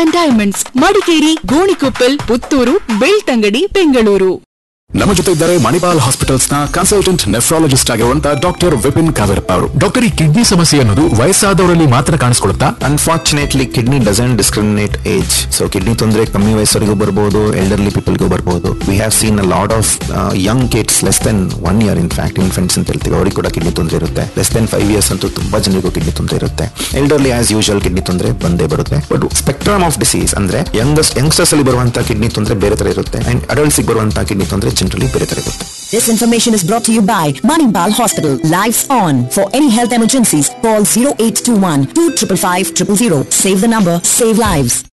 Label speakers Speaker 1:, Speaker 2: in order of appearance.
Speaker 1: And diamonds Madikeri Gonikoppal Puttur Belthangady Bengaluru
Speaker 2: ನಮ್ಮ ಜೊತೆ ಇದ್ದಾರೆ ಮಣಿಪಾಲ್ ಹಾಸ್ಪಿಟಲ್ಸ್ ನ ಕನ್ಸಲ್ಟೆಂಟ್ ನೆಫ್ರಾಲಜಿಸ್ಟ್ ಆಗಿರುವಂತಹ ಡಾಕ್ಟರ್ ವಿಪಿನ್ ಕಾವೇರಪ್ಪ ಅವರು ಡಾಕ್ಟರ್ ಈ ಕಿಡ್ನಿ ಸಮಸ್ಯೆ ಅನ್ನೋದು ವಯಸ್ಸಾದವರಲ್ಲಿ ಮಾತ್ರ ಕಾಣಿಸ್ಕೊಳ್ಳುತ್ತಾ
Speaker 3: unfortunately kidney doesn't discriminate age so kidney ತೊಂದರೆ ಕಮ್ಮಿ ವಯಸ್ಸವರಿಗೂ ಬರ್ಬೋದು ಎಲ್ಡರ್ಲಿ ಪೀಪಲ್ಗೂ ಬರ್ಬೋದು we have seen a lot of young kids less than one year in fact infants ಅಂತ ಹೇಳ್ತೀವಿ ಅವ್ರಿಗೆ ಕೂಡ ಕಿಡ್ನಿ ತೊಂದರೆ ಇರುತ್ತೆ ಲೆಸ್ ದೆನ್ ಫೈವ್ ಇಯರ್ಸ್ ಅಂತೂ ತುಂಬಾ ಜನರಿಗೂ ಕಿಡ್ನಿ ತೊಂದರೆ ಇರುತ್ತೆ ಎಲ್ಡರ್ಲಿ ಆಸ್ ಯೂಶುವಲ್ ಕಿಡ್ನಿ ತೊಂದರೆ ಬಂದೇ ಬರುತ್ತೆ ಬಟ್ ಸ್ಪೆಕ್ಟ್ರಮ್ ಆಫ್ ಡಿಸೀಸ್ ಅಂದ್ರೆ ಯಂಗಸ್ಟ್ ಯಂಗ್ಸ್ಟರ್ಸ್ ಅಲ್ಲಿ ಬರುವಂತಹ ಕಿಡ್ನಿ ತೊಂದರೆ ಬೇರೆ ತರ ಇರುತ್ತೆ ಅಂಡ್ ಅಡಲ್ಟ್ಸ್ ಬರುವಂತಹ ಕಿಡ್ನಿ ತೊಂದರೆ ಜನರಲಿ ಬೇರೆ ತರ ಇರುತ್ತೆ
Speaker 4: This information is brought to you by Manipal Hospital. Lives on. For any health emergencies, call 0821 255 000. Save the number, save lives.